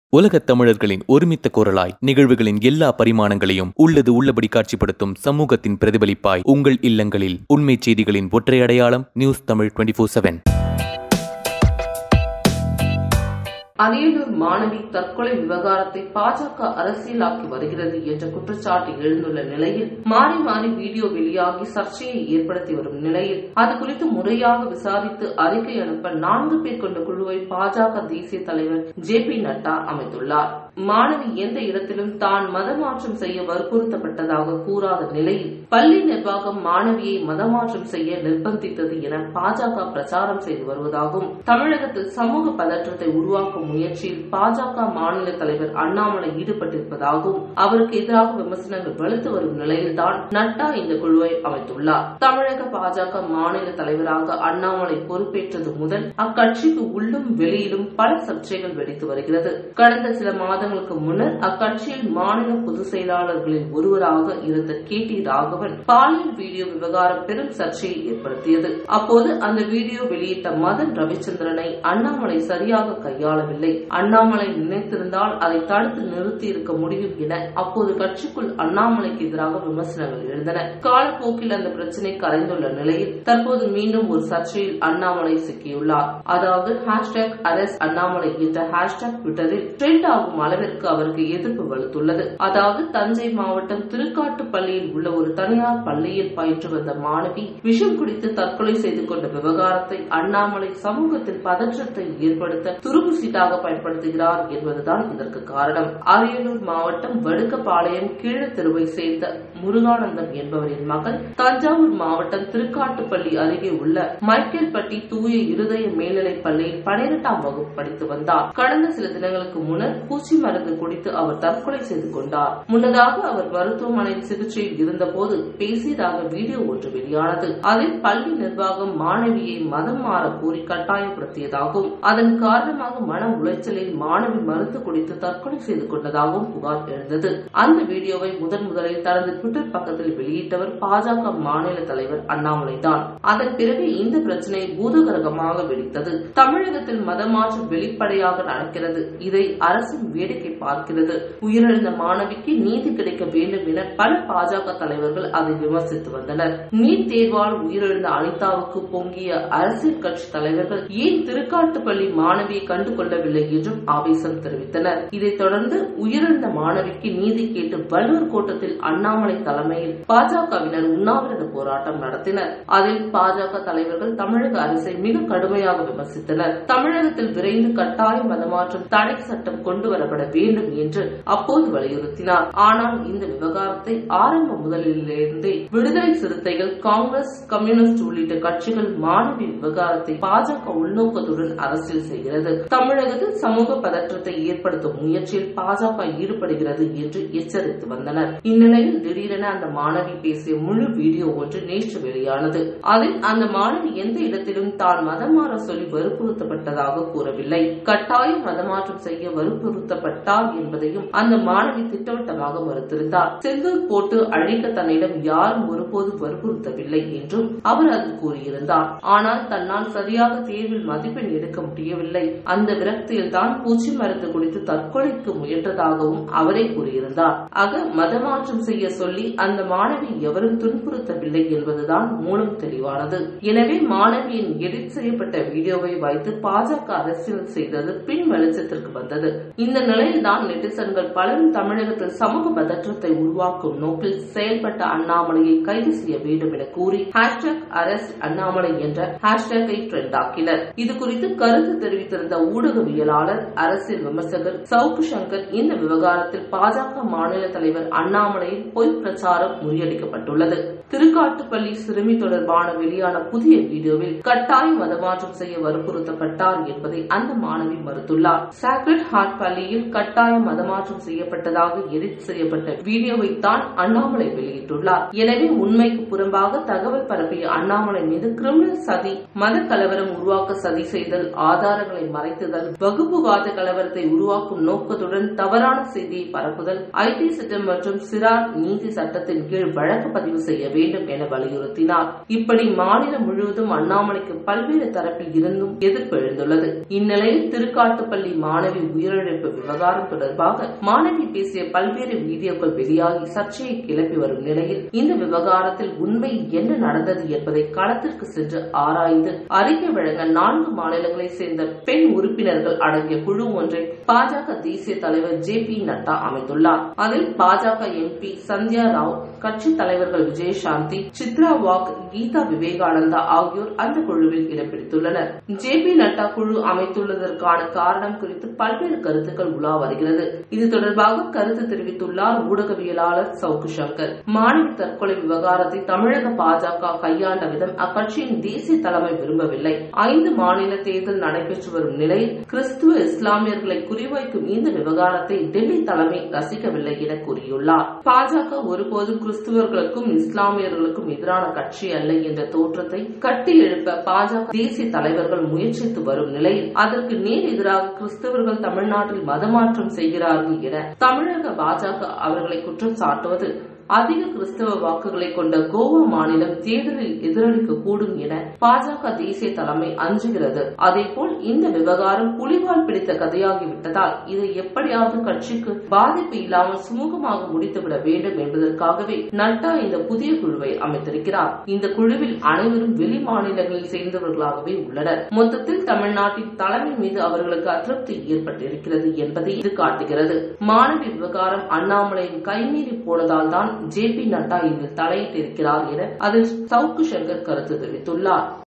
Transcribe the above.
உலகத் தமிழர்களின் ஒருமித்த குரலாய் நிகழ்வுகளின் எல்லா பரிமாணங்களையும் உள்ளது உள்ளபடி காட்சிப்படுத்தும் சமூகத்தின் பிரதிபலிப்பாய் உங்கள் இல்லங்களில் உண்மை செய்திகளின் ஒற்றை அடையாளம் News Tamil twenty four seven Ariyalur மாணவி தற்கொலை விவகாரத்தை பாஜக அரசியலாக்கி வருகிறது என்ற குற்றச்சாட்டு எழுந்துள்ள நிலையில் மாறி மாறி வீடியோ வெளியாகி சர்ச்சையை ஏற்படுத்தி வரும் நிலையில் அது குறித்து முறையாக விசாரித்து அறிக்கை அனுப்ப நான்கு பேர் கொண்ட குழுவை பாஜக தேசிய தலைவர் ஜே பி நட்டா அமைத்துள்ளார் மாணவி எந்த இடத்திலும் தான் மதமாற்றம் செய்ய வற்புறுத்தப்பட்டதாக கூறாத நிலையில் பள்ளி நிர்வாகம் மாணவியை மதமாற்றம் செய்ய நிர்பந்தித்தது என பாஜக பிரச்சாரம் செய்து வருவதாகவும் தமிழகத்தில் சமூக பதற்றத்தை உருவாக்கும் முயற்சியில் பாஜக மாநில தலைவர் அண்ணாமலை ஈடுபட்டிருப்பதாகவும் அவருக்கு எதிராக விமர்சனங்கள் வலுத்து வரும் நிலையில்தான் நட்டா இந்த குழுவை அமைத்துள்ளார் தமிழக பாஜக மாநில தலைவராக அண்ணாமலை பொறுப்பேற்றது முதல் அக்கட்சிக்கு உள்ளும் வெளியிலும் பல சர்ச்சைகள் வெடித்து வருகிறது கடந்த சில மாதங்களுக்கு முன்னர் அக்கட்சியில் மாநில பொதுச் செயலாளர்களில் ஒருவராக இருந்த கே டி ராகவன் பாலியல் வீடியோ விவகாரம் பெரும் சர்ச்சையை ஏற்படுத்தியது அப்போது அந்த வீடியோ வெளியிட்ட மதன் ரவிச்சந்திரனை அண்ணாமலை சரியாக கையாளவில்லை அண்ணாமலை நினைத்திருந்தால் அதை தடுத்து நிறுத்தி இருக்க முடியும் என அப்போது கட்சிக்குள் அண்ணாமலைக்கு எதிராக விமர்சனங்கள் எழுந்தன காலப்போக்கில் அந்த பிரச்சினை கரைந்துள்ள நிலையில் தற்போது மீண்டும் ஒரு சர்ச்சையில் அண்ணாமலை சிக்கியுள்ளார் அதாவது ஹேஷ்டேக் அரஸ்ட் அண்ணாமலை என்ற ஹேஷ்டேக் ட்விட்டரில் ட்ரெண்ட் ஆகும் அளவிற்கு அவருக்கு எதிர்ப்பு வலுத்துள்ளது அதாவது தஞ்சை மாவட்டம் திருக்காட்டுப்பள்ளியில் உள்ள ஒரு தனியார் பள்ளியில் பயின்று வந்த மாணவி விஷம் குடித்து தற்கொலை செய்து கொண்ட விவகாரத்தை அண்ணாமலை சமூகத்தில் பதற்றத்தை ஏற்படுத்த துருப்பு சீட்டாக பயன்படுத்துகிறார் என்பதுதான் இதற்கு காரணம் அரியலூர் மாவட்டம் வடுக்கப்பாளையம் கீழத்தெருவை சேர்ந்த முருகானந்தம் என்பவரின் மகள் தஞ்சாவூர் மாவட்டம் திருக்காட்டுப்பள்ளி அருகே உள்ள மைக்கேல்பட்டி தூய இருதய மேல்நிலைப் பள்ளியில் பனிரெண்டாம் வகுப்பு படித்து வந்தார் கடந்த சில தினங்களுக்கு முன்னர் பூச்சி மருந்து குடித்து அவர் தற்கொலை செய்து கொண்டார் முன்னதாக அவர் மருத்துவமனையில் சிகிச்சையில் இருந்தபோது பேசியதாக வீடியோ ஒன்று வெளியானது அதில் பள்ளி நிர்வாகம் மாணவியை மதம் மாற கூறி கட்டாயப்படுத்தியதாகவும் அதன் காரணமாக மன உளைச்சலில் மாணவி மருந்து குடித்து தற்கொலை செய்து கொண்டதாகவும் புகார் எழுந்தது அந்த வீடியோவை முதன் முதலில் தனது ட்விட்டர் பக்கத்தில் வெளியிட்டவர் பாஜக மாநில தலைவர் அண்ணாமலை தான் அதன் பிறகு இந்த பிரச்சனை பூதகரகமாக வெடித்தது தமிழகத்தில் மதமாற்றம் வெளிப்படையாக நடக்கிறது இதை அரசின் வேடிக்கை பார்க்கிறது உயிரிழந்த மாணவிக்கு நீதி கிடைக்க வேண்டும் என பல பாஜக தலைவர்கள் அதை விமர்சித்து வந்தனர் நீட் தேர்வால் உயிரிழந்த அனிதாவுக்கு பொங்கிய அரசியல் கட்சி தலைவர்கள் ஏன் திருக்காட்டுப்பள்ளி மாணவியை கண்டு கொள்ளவில்லை என்றும் ஆவேசம் தெரிவித்தனர் இதைத் தொடர்ந்து உயிரிழந்த மாணவிக்கு நீதி கேட்டு வள்ளுவர் கோட்டத்தில் அண்ணாமலை தலைமையில் பாஜகவினர் உண்ணாவிரத போராட்டம் நடத்தினர் அதில் பாஜக தலைவர்கள் தமிழக அரசை மிக கடுமையாக விமர்சித்தனர் தமிழகத்தில் விரைந்து கட்டாய மதமாற்றம் தடை சட்டம் கொண்டு வரப்பட வேண்டும் என்று அப்போது வலியுறுத்தினார் ஆனால் இந்த விவகாரத்தை ஆரம்ப முதலிலிருந்தே விடுதலை சிறுத்தைகள் காங்கிரஸ் கம்யூனிஸ்ட் உள்ளிட்ட கட்சிகள் மாணவி விவகாரத்தை பாஜக உள்நோக்கத்துடன் அரசியல் செய்கிறது தமிழகத்தில் சமூக பதற்றத்தை ஏற்படுத்தும் முயற்சியில் பாஜக ஈடுபடுகிறது என்று எச்சரித்து வந்தனர் இந்நிலையில் திடீரென அந்த மாணவி பேசிய முழு வீடியோ ஒன்று நேற்று வெளியானது அதில் அந்த மாணவி எந்த இடத்திலும் தான் மதம் மாற சொல்லி வற்புறுத்தப்பட்டதாக கூறவில்லை கட்டாய மதமாற்றம் செய்ய வற்புறுத்தப்பட்டார் என்பதையும் அந்த மாணவி திட்டவட்டமாக மறுத்திருந்தார் செங்கல் போட்டு அழிக்க தன்னிடம் யாரும் ஒருபோது வற்புறுத்தவில்லை என்றும் அவர் அதில் கூறியிருந்தார் ஆனால் தன்னால் சரியாக தேர்வில் மதிப்பெண் எடுக்க முடியவில்லை அந்த விரக்தியில் தான் பூச்சி மருந்து குடித்து தற்கொலைக்கு முயன்றதாகவும் அவரே கூறியிருந்தார் ஆக மதமாற்றம் செய்ய சொல்லி அந்த மாணவி எவரும் துன்புறுத்தவில்லை என்பதுதான் மூலம் தெளிவானது எனவே மாணவியின் எடிட் செய்யப்பட்ட வீடியோவை வைத்து பாஜக அரசியல் செய்தது பின் வெளிச்சத்திற்கு வந்தது இந்த நிலையில்தான் நெட்டிசன்கள் பலரும் தமிழகத்தில் சமூக பதற்றத்தை உருவாக்கும் நோக்கில் செயல்பட்ட அண்ணாமலையை கைது செய்ய வேண்டும் என கூறி ஹேஷ்டாக் அரஸ்ட் அண்ணாமலை என்ற ஹேஷ்டாகை ட்ரெண்ட் ஆக்கினர் இது குறித்து கருத்து தெரிவித்திருந்த ஊடகவியலாளர் அரசியல் விமர்சகர் சவுக்கு சங்கர் இந்த விவகாரத்தில் பாஜக மாநில தலைவர் அண்ணாமலையின் பொய் பிரச்சாரம் முறியடிக்கப்பட்டுள்ளது திருக்காட்டுப்பள்ளி சிறுமி தொடர்பான வெளியான புதிய வீடியோவில் கட்டாய மதமாற்றம் செய்ய வற்புறுத்தப்பட்டார் என்பதை அந்த மாணவி மறுத்துள்ளார் சாக்ரெட் ஹார்ட் பள்ளியில் கட்டாய மதமாற்றம் செய்யப்பட்டதாக எடிட் செய்யப்பட்ட வீடியோவை தான் அண்ணாமலை வெளியிட்டுள்ளார் எனவே உண்மைக்கு புறம்பாக தகவல் பரப்பிய அண்ணாமலை மீது கிரிமினல் சதி மத கலவரம் உருவாக்க சதி செய்தல் ஆதாரங்களை மறைத்துதல் வகுப்புவாத கலவரத்தை உருவாக்கும் நோக்கத்துடன் தவறான செய்தியை பரப்புதல் ஐடி சட்டம் மற்றும் சிறார் நீதி சட்டத்தின் கீழ் வழக்கு பதிவு செய்ய வேண்டும் என வலியுறுத்தினார் இப்படி மாநிலம் முழுவதும் அண்ணாமலைக்கு பல்வேறு தரப்பில் இருந்தும் எதிர்ப்பு எழுந்துள்ளது இந்நிலையில் திருக்காட்டுப்பள்ளி மாணவி உயிரிழப்பு விவகாரம் தொடர்பாக மாணவி பேசிய பல்வேறு வீடியோக்கள் வெளியாகி சர்ச்சையை கிளப்பி வரும் நிலையில் இந்த விவகாரத்தில் உண்மை என்ன நடந்தது என்பதை களத்திற்கு சென்று ஆராய்ந்து அறிக்கை வழங்க நான்கு மாநிலங்களைச் சேர்ந்த பெண் உறுப்பினர்கள் அடங்கிய குழு ஒன்றை பாஜக தேசிய தலைவர் ஜே பி நட்டா அமைத்துள்ளார் அதில் பாஜக எம்பி சந்தியா ராவ் கட்சி தலைவர்கள் விஜயசாந்தி சித்ரா வாக் கீதா விவேகானந்தா ஆகியோர் அந்த குழுவில் இடம்பிடித்துள்ளனர் ஜே பி நட்டா குழு அமைத்துள்ளதற்கான காரணம் குறித்து பல்வேறு கருத்துக்கள் உலா வருகிறது இது தொடர்பாக கருத்து தெரிவித்துள்ளார் ஊடகவியலாளர் சவுக்கு சங்கர் மாணவி தற்கொலை விவகாரத்தை தமிழக பாஜக கையாண்ட விதம் அக்கட்சியின் தேசிய தலைமை விரும்பவில்லை ஐந்து மாநில தேர்தல் நடைபெற்று வரும் நிலையில் கிறிஸ்துவ இஸ்லாமியர்களை குறிவைக்கும் இந்த விவகாரத்தை டெல்லி தலைமை ரசிக்கவில்லை என கூறியுள்ளார் பாஜக ஒருபோதும் கிறிஸ்துவர்களுக்கும் இஸ்லாமியர்களுக்கும் எதிரான கட்சி அல்ல என்ற தோற்றத்தை கட்டி எழுப்ப பாஜக தேசிய தலைவர்கள் முயற்சித்து வரும் நிலையில் அதற்கு நேர் எதிராக கிறிஸ்தவர்கள் தமிழ்நாட்டில் மதமாற்றம் செய்கிறார்கள் என தமிழக பாஜக அவர்களை குற்றம் சாட்டுவது அதிக கிறிஸ்தவ வாக்குகளை கொண்ட கோவா மாநிலம் தேர்தலில் எதிரொலிக்க கூடும் என பாஜக தேசிய தலைமை அஞ்சுகிறது அதேபோல் இந்த விவகாரம் புலிவால் பிடித்த கதையாகிவிட்டதால் இதை எப்படியாவது கட்சிக்கு பாதிப்பு இல்லாமல் சுமூகமாக முடித்துவிட வேண்டும் என்பதற்காகவே நட்டா இந்த புதிய குழுவை அமைத்திருக்கிறார் இந்த குழுவில் அனைவரும் வெளி மாநிலங்களில் சேர்ந்தவர்களாகவே உள்ளனர் மொத்தத்தில் தமிழ்நாட்டின் தலைமை மீது அவர்களுக்கு அதிருப்தி ஏற்பட்டிருக்கிறது என்பதை இது காட்டுகிறது மாணவி விவகாரம் அண்ணாமலையின் கைமீறி போனதால் தான் ஜே பி நட்டா இதில் தலையிட்டிருக்கிறார் என அதில் சவுக்கு சங்கர் கருத்து தெரிவித்துள்ளார்